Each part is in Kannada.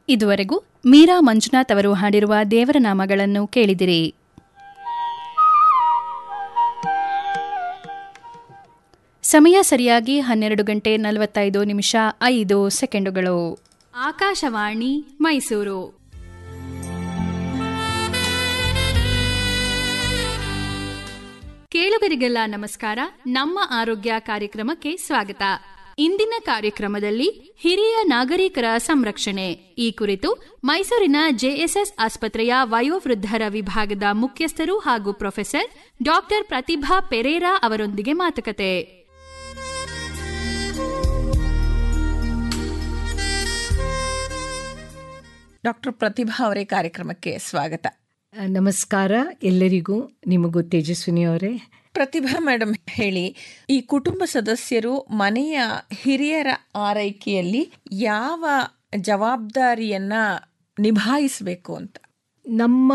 ಇದುವರೆಗೂ ಮೀರಾ ಮಂಜುನಾಥ್ ಅವರು ಹಾಡಿರುವ ದೇವರ ನಾಮಗಳನ್ನು ಕೇಳಿದಿರಿ ಸಮಯ ಸರಿಯಾಗಿ ಹನ್ನೆರಡು ಗಂಟೆ ನಲವತ್ತೈದು ನಿಮಿಷ ಐದು ಸೆಕೆಂಡುಗಳು ಆಕಾಶವಾಣಿ ಮೈಸೂರು ಕೇಳುಗರಿಗೆಲ್ಲ ನಮಸ್ಕಾರ ನಮ್ಮ ಆರೋಗ್ಯ ಕಾರ್ಯಕ್ರಮಕ್ಕೆ ಸ್ವಾಗತ ಇಂದಿನ ಕಾರ್ಯಕ್ರಮದಲ್ಲಿ ಹಿರಿಯ ನಾಗರಿಕರ ಸಂರಕ್ಷಣೆ ಈ ಕುರಿತು ಮೈಸೂರಿನ ಜೆಎಸ್ಎಸ್ ಆಸ್ಪತ್ರೆಯ ವಯೋವೃದ್ಧರ ವಿಭಾಗದ ಮುಖ್ಯಸ್ಥರು ಹಾಗೂ ಪ್ರೊಫೆಸರ್ ಡಾಕ್ಟರ್ ಪ್ರತಿಭಾ ಪೆರೇರಾ ಅವರೊಂದಿಗೆ ಮಾತುಕತೆ ಡಾಕ್ಟರ್ ಪ್ರತಿಭಾ ಅವರೇ ಕಾರ್ಯಕ್ರಮಕ್ಕೆ ಸ್ವಾಗತ ನಮಸ್ಕಾರ ಎಲ್ಲರಿಗೂ ನಿಮಗೂ ತೇಜಸ್ವಿನಿ ಅವರೇ ಪ್ರತಿಭಾ ಮೇಡಮ್ ಹೇಳಿ ಈ ಕುಟುಂಬ ಸದಸ್ಯರು ಮನೆಯ ಹಿರಿಯರ ಆರೈಕೆಯಲ್ಲಿ ಯಾವ ಜವಾಬ್ದಾರಿಯನ್ನ ನಿಭಾಯಿಸಬೇಕು ಅಂತ ನಮ್ಮ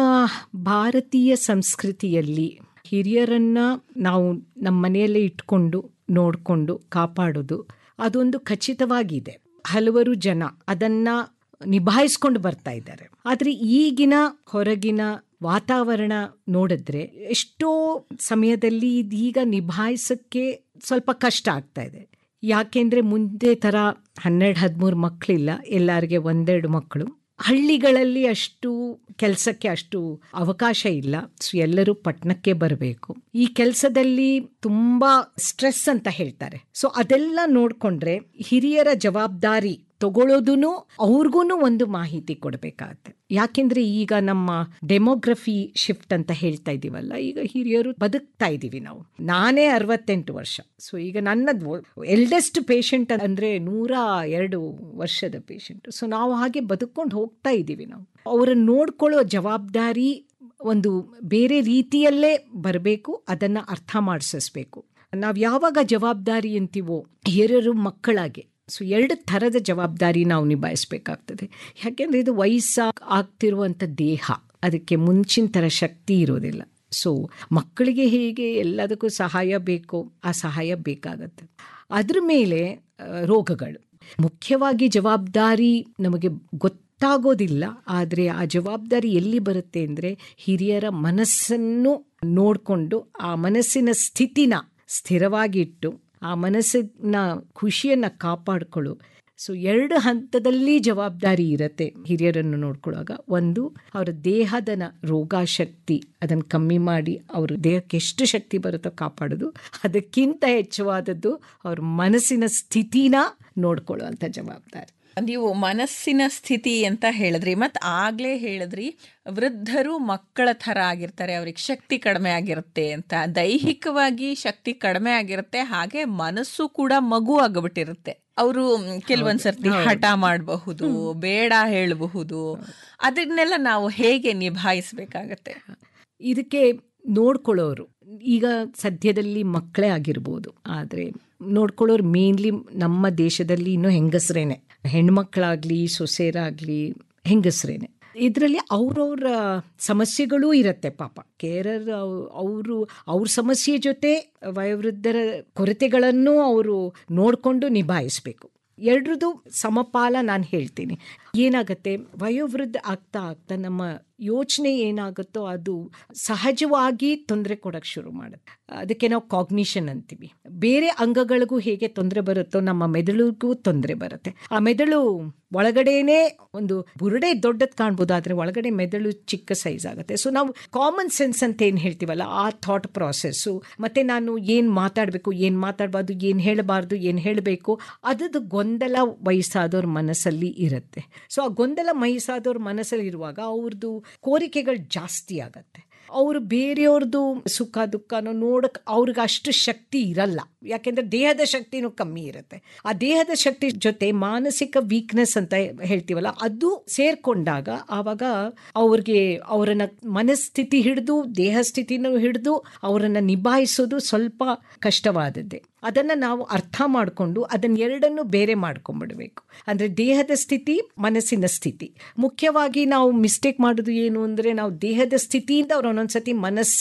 ಭಾರತೀಯ ಸಂಸ್ಕೃತಿಯಲ್ಲಿ ಹಿರಿಯರನ್ನ ನಾವು ನಮ್ಮ ಮನೆಯಲ್ಲೇ ಇಟ್ಕೊಂಡು ನೋಡಿಕೊಂಡು ಕಾಪಾಡೋದು ಅದೊಂದು ಖಚಿತವಾಗಿದೆ ಹಲವರು ಜನ ಅದನ್ನ ನಿಭಾಯಿಸ್ಕೊಂಡು ಬರ್ತಾ ಇದ್ದಾರೆ ಆದರೆ ಈಗಿನ ಹೊರಗಿನ ವಾತಾವರಣ ನೋಡಿದ್ರೆ ಎಷ್ಟೋ ಸಮಯದಲ್ಲಿ ಇದೀಗ ನಿಭಾಯಿಸಕ್ಕೆ ಸ್ವಲ್ಪ ಕಷ್ಟ ಆಗ್ತಾ ಇದೆ ಯಾಕೆಂದ್ರೆ ಮುಂದೆ ಥರ ಹನ್ನೆರಡು ಹದಿಮೂರು ಮಕ್ಕಳಿಲ್ಲ ಎಲ್ಲರಿಗೆ ಒಂದೆರಡು ಮಕ್ಕಳು ಹಳ್ಳಿಗಳಲ್ಲಿ ಅಷ್ಟು ಕೆಲಸಕ್ಕೆ ಅಷ್ಟು ಅವಕಾಶ ಇಲ್ಲ ಸೊ ಎಲ್ಲರೂ ಪಟ್ಟಣಕ್ಕೆ ಬರಬೇಕು ಈ ಕೆಲಸದಲ್ಲಿ ತುಂಬಾ ಸ್ಟ್ರೆಸ್ ಅಂತ ಹೇಳ್ತಾರೆ ಸೊ ಅದೆಲ್ಲ ನೋಡ್ಕೊಂಡ್ರೆ ಹಿರಿಯರ ಜವಾಬ್ದಾರಿ ತಗೊಳ್ಳೋದೂ ಅವ್ರಿಗೂ ಒಂದು ಮಾಹಿತಿ ಕೊಡಬೇಕಾಗತ್ತೆ ಯಾಕೆಂದ್ರೆ ಈಗ ನಮ್ಮ ಡೆಮೋಗ್ರಫಿ ಶಿಫ್ಟ್ ಅಂತ ಹೇಳ್ತಾ ಇದೀವಲ್ಲ ಈಗ ಹಿರಿಯರು ಬದುಕ್ತಾ ಇದೀವಿ ನಾವು ನಾನೇ ಅರವತ್ತೆಂಟು ವರ್ಷ ಸೊ ಈಗ ನನ್ನದು ಎಲ್ಡೆಸ್ಟ್ ಪೇಷಂಟ್ ಅಂದ್ರೆ ನೂರ ಎರಡು ವರ್ಷದ ಪೇಷಂಟ್ ಸೊ ನಾವು ಹಾಗೆ ಬದುಕೊಂಡು ಹೋಗ್ತಾ ಇದ್ದೀವಿ ನಾವು ಅವರನ್ನು ನೋಡ್ಕೊಳ್ಳೋ ಜವಾಬ್ದಾರಿ ಒಂದು ಬೇರೆ ರೀತಿಯಲ್ಲೇ ಬರಬೇಕು ಅದನ್ನ ಅರ್ಥ ಮಾಡಿಸಿಸ್ಬೇಕು ನಾವು ಯಾವಾಗ ಜವಾಬ್ದಾರಿ ಅಂತೀವೋ ಹಿರಿಯರು ಮಕ್ಕಳಾಗೆ ಸೊ ಎರಡು ಥರದ ಜವಾಬ್ದಾರಿ ನಾವು ನಿಭಾಯಿಸ್ಬೇಕಾಗ್ತದೆ ಯಾಕೆಂದರೆ ಇದು ವಯಸ್ಸಾ ಆಗ್ತಿರುವಂಥ ದೇಹ ಅದಕ್ಕೆ ಮುಂಚಿನ ಥರ ಶಕ್ತಿ ಇರೋದಿಲ್ಲ ಸೊ ಮಕ್ಕಳಿಗೆ ಹೇಗೆ ಎಲ್ಲದಕ್ಕೂ ಸಹಾಯ ಬೇಕೋ ಆ ಸಹಾಯ ಬೇಕಾಗತ್ತೆ ಅದ್ರ ಮೇಲೆ ರೋಗಗಳು ಮುಖ್ಯವಾಗಿ ಜವಾಬ್ದಾರಿ ನಮಗೆ ಗೊತ್ತಾಗೋದಿಲ್ಲ ಆದರೆ ಆ ಜವಾಬ್ದಾರಿ ಎಲ್ಲಿ ಬರುತ್ತೆ ಅಂದರೆ ಹಿರಿಯರ ಮನಸ್ಸನ್ನು ನೋಡಿಕೊಂಡು ಆ ಮನಸ್ಸಿನ ಸ್ಥಿತಿನ ಸ್ಥಿರವಾಗಿಟ್ಟು ಆ ಮನಸ್ಸಿನ ಖುಷಿಯನ್ನು ಕಾಪಾಡಿಕೊಳ್ಳು ಸೊ ಎರಡು ಹಂತದಲ್ಲಿ ಜವಾಬ್ದಾರಿ ಇರತ್ತೆ ಹಿರಿಯರನ್ನು ನೋಡ್ಕೊಳ್ಳುವಾಗ ಒಂದು ಅವರ ದೇಹದನ ರೋಗಶಕ್ತಿ ಅದನ್ನು ಕಮ್ಮಿ ಮಾಡಿ ಅವ್ರ ದೇಹಕ್ಕೆ ಎಷ್ಟು ಶಕ್ತಿ ಬರುತ್ತೋ ಕಾಪಾಡೋದು ಅದಕ್ಕಿಂತ ಹೆಚ್ಚವಾದದ್ದು ಅವ್ರ ಮನಸ್ಸಿನ ಸ್ಥಿತಿನ ನೋಡ್ಕೊಳ್ಳುವಂಥ ಜವಾಬ್ದಾರಿ ನೀವು ಮನಸ್ಸಿನ ಸ್ಥಿತಿ ಅಂತ ಹೇಳಿದ್ರಿ ಮತ್ತು ಆಗ್ಲೇ ಹೇಳಿದ್ರಿ ವೃದ್ಧರು ಮಕ್ಕಳ ಥರ ಆಗಿರ್ತಾರೆ ಅವ್ರಿಗೆ ಶಕ್ತಿ ಕಡಿಮೆ ಆಗಿರುತ್ತೆ ಅಂತ ದೈಹಿಕವಾಗಿ ಶಕ್ತಿ ಕಡಿಮೆ ಆಗಿರುತ್ತೆ ಹಾಗೆ ಮನಸ್ಸು ಕೂಡ ಮಗು ಆಗಿಬಿಟ್ಟಿರುತ್ತೆ ಅವರು ಕೆಲವೊಂದ್ಸರ್ತಿ ಹಠ ಮಾಡಬಹುದು ಬೇಡ ಹೇಳಬಹುದು ಅದನ್ನೆಲ್ಲ ನಾವು ಹೇಗೆ ನಿಭಾಯಿಸ್ಬೇಕಾಗತ್ತೆ ಇದಕ್ಕೆ ನೋಡ್ಕೊಳ್ಳೋರು ಈಗ ಸದ್ಯದಲ್ಲಿ ಮಕ್ಕಳೇ ಆಗಿರ್ಬೋದು ಆದರೆ ನೋಡ್ಕೊಳ್ಳೋರು ಮೇನ್ಲಿ ನಮ್ಮ ದೇಶದಲ್ಲಿ ಇನ್ನೂ ಹೆಂಗಸರೇನೆ ಹೆಣ್ಮಕ್ಳಾಗ್ಲಿ ಸೊಸೆಯರಾಗ್ಲಿ ಹೆಂಗಸರೇನೆ ಇದರಲ್ಲಿ ಅವ್ರವ್ರ ಸಮಸ್ಯೆಗಳೂ ಇರುತ್ತೆ ಪಾಪ ಕೇರರ್ ಅವರು ಅವ್ರ ಸಮಸ್ಯೆ ಜೊತೆ ವಯೋವೃದ್ಧರ ಕೊರತೆಗಳನ್ನು ಅವರು ನೋಡಿಕೊಂಡು ನಿಭಾಯಿಸಬೇಕು ಎರಡ್ರದ್ದು ಸಮಪಾಲ ನಾನು ಹೇಳ್ತೀನಿ ಏನಾಗುತ್ತೆ ವಯೋವೃದ್ಧ ಆಗ್ತಾ ಆಗ್ತಾ ನಮ್ಮ ಯೋಚನೆ ಏನಾಗುತ್ತೋ ಅದು ಸಹಜವಾಗಿ ತೊಂದರೆ ಕೊಡಕ್ಕೆ ಶುರು ಮಾಡುತ್ತೆ ಅದಕ್ಕೆ ನಾವು ಕಾಗ್ನಿಷನ್ ಅಂತೀವಿ ಬೇರೆ ಅಂಗಗಳಿಗೂ ಹೇಗೆ ತೊಂದರೆ ಬರುತ್ತೋ ನಮ್ಮ ಮೆದುಳಿಗೂ ತೊಂದರೆ ಬರುತ್ತೆ ಆ ಮೆದುಳು ಒಳಗಡೆನೆ ಒಂದು ಬುರುಡೆ ದೊಡ್ಡದು ಕಾಣ್ಬೋದು ಆದರೆ ಒಳಗಡೆ ಮೆದುಳು ಚಿಕ್ಕ ಸೈಜ್ ಆಗುತ್ತೆ ಸೊ ನಾವು ಕಾಮನ್ ಸೆನ್ಸ್ ಅಂತ ಏನು ಹೇಳ್ತೀವಲ್ಲ ಆ ಥಾಟ್ ಪ್ರಾಸೆಸ್ಸು ಮತ್ತೆ ನಾನು ಏನು ಮಾತಾಡಬೇಕು ಏನು ಮಾತಾಡಬಾರ್ದು ಏನು ಹೇಳಬಾರ್ದು ಏನು ಹೇಳಬೇಕು ಅದದ್ದು ಗೊಂದಲ ವಯಸ್ಸಾದವ್ರ ಮನಸ್ಸಲ್ಲಿ ಇರುತ್ತೆ ಸೊ ಆ ಗೊಂದಲ ವಯಸ್ಸಾದವ್ರ ಮನಸ್ಸಲ್ಲಿ ಇರುವಾಗ ಅವ್ರದ್ದು ಕೋರಿಕೆಗಳು ಜಾಸ್ತಿ ಆಗತ್ತೆ ಅವರು ಬೇರೆಯವ್ರದ್ದು ಸುಖ ದುಃಖನೋ ನೋಡಕ್ ಅವ್ರಿಗೆ ಅಷ್ಟು ಶಕ್ತಿ ಇರಲ್ಲ ಯಾಕೆಂದ್ರೆ ದೇಹದ ಶಕ್ತಿನೂ ಕಮ್ಮಿ ಇರುತ್ತೆ ಆ ದೇಹದ ಶಕ್ತಿ ಜೊತೆ ಮಾನಸಿಕ ವೀಕ್ನೆಸ್ ಅಂತ ಹೇಳ್ತೀವಲ್ಲ ಅದು ಸೇರ್ಕೊಂಡಾಗ ಆವಾಗ ಅವ್ರಿಗೆ ಅವರನ್ನ ಮನಸ್ಥಿತಿ ಹಿಡಿದು ದೇಹ ಸ್ಥಿತಿನೂ ಹಿಡಿದು ಅವರನ್ನ ನಿಭಾಯಿಸೋದು ಸ್ವಲ್ಪ ಕಷ್ಟವಾದದ್ದೇ ಅದನ್ನು ನಾವು ಅರ್ಥ ಮಾಡಿಕೊಂಡು ಅದನ್ನ ಎರಡನ್ನು ಬೇರೆ ಮಾಡ್ಕೊಂಡ್ಬಿಡ್ಬೇಕು ಅಂದರೆ ದೇಹದ ಸ್ಥಿತಿ ಮನಸ್ಸಿನ ಸ್ಥಿತಿ ಮುಖ್ಯವಾಗಿ ನಾವು ಮಿಸ್ಟೇಕ್ ಮಾಡೋದು ಏನು ಅಂದರೆ ನಾವು ದೇಹದ ಸ್ಥಿತಿಯಿಂದ ಅವ್ರು ಒಂದೊಂದ್ಸತಿ ಮನಸ್ಸು